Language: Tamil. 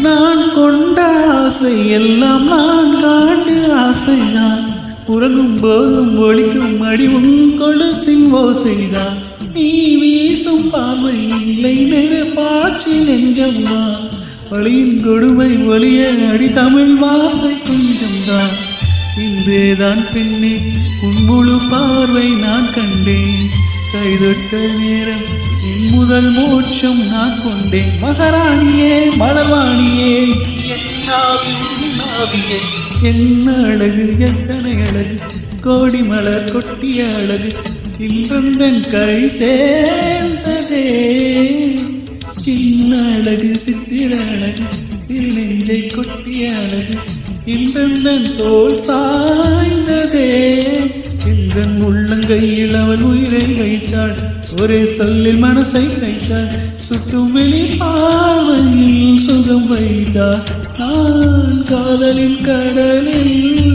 நான் கொண்ட ஆசை எல்லாம் நான் காண்டு ஆசைதான் உறங்கும் போதும் ஒழிக்கும் அடி உன் கொலுசின் ஓசைதான் நீ வீசும் பார்வை இல்லை நெருப்பாட்சி நெஞ்சம்தான் வழியின் கொடுமை ஒளிய அடி தமிழ் வார்த்தை கொஞ்சம்தான் இன்றேதான் பெண்ணே உன் முழு பார்வை நான் கண்டேன் கைதொட்ட நேரம் என் முதல் மோட்சம் நான் கொண்டேன் மகாராணியே மலர்வாணியே என்னாவி உன்னாவியே என்ன அழகு எத்தனை அழகு கோடி மலர் கொட்டிய அழகு இன்றந்தன் கை சேர்ந்ததே சின்ன அழகு சித்திர அழகு சிறு நெஞ்சை கொட்டிய அழகு இன்றந்தன் தோல் சாய்ந்ததே எந்தன் உள்ளங்கையில் அவள் உயிரை வைத்தாள் ஒரே சொல்லில் மனசை தைத்தாள் சுற்றும் வெளி பார்வையில் சுகம் வைத்தாள் நான் காதலின் கடலில்